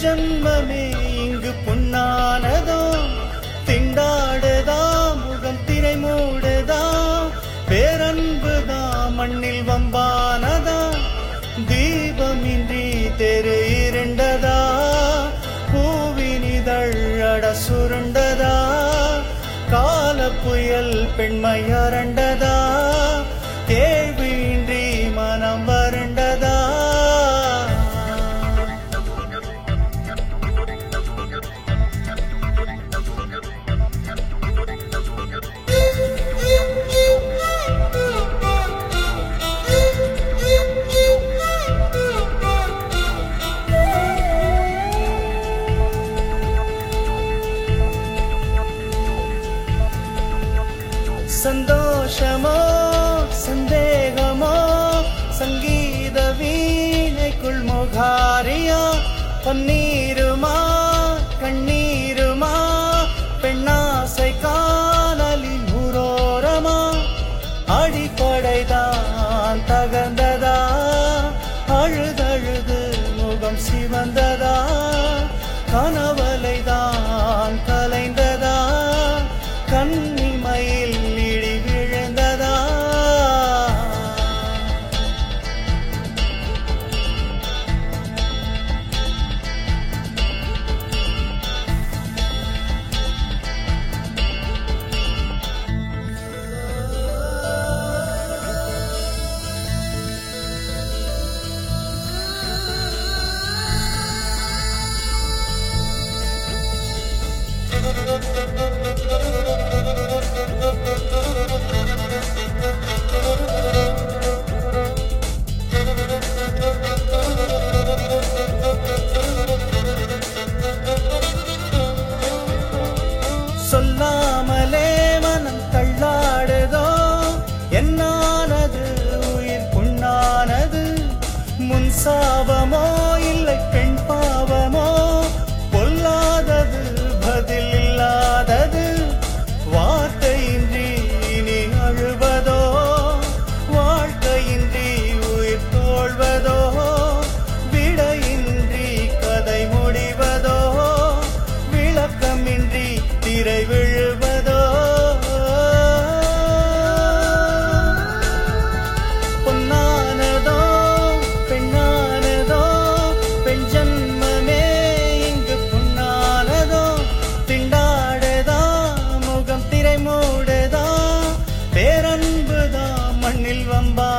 ஜன்மமே இங்கு பொன்னானதோ திண்டாடுதா முகம் திரை மூடுதா பேரன்புதா மண்ணில் வம்பானதா தீபமின்றி தெரு இருண்டதா பூவினிதழ் அட சுருண்டதா கால புயல் பெண்மை அரண்டதா கேள்வியின்றி மனம் வருண்டதா சந்தோஷமோ சந்தேகமோ சங்கீத வீணைக்குள் முகாரியா பன்னீருமா கண்ணீருமா பெண்ணாசை காணலில் ஊரோரமா அடிப்படைதான் தகர்ந்ததா அழுதழுது முகம் சிவந்ததா கனவலைதான் கலைந்ததா கண்ணிமையில் இடி விழுந்ததா சொல்லாமலே மனம் தள்ளாடுதோ என்னானது உயிர் புண்ணானது முன் சாபமோ இல்லை பெண் பாவமோ பொல்லாதது பதில் இல்லாதது வார்த்தையின்றி இனி அழுவதோ வாழ்க்கையின்றி உயிர் தோழ்வதோ விடையின்றி கதை முடிவதோ விளக்கமின்றி திரை விழுவதோ பொன்னானதோ பெண்ணானதோ பெண் ஜன்மமே இங்கு பொன்னானதோ திண்டாடுதா முகம் திரை மூடுதா பேரன்புதா மண்ணில் வம்பா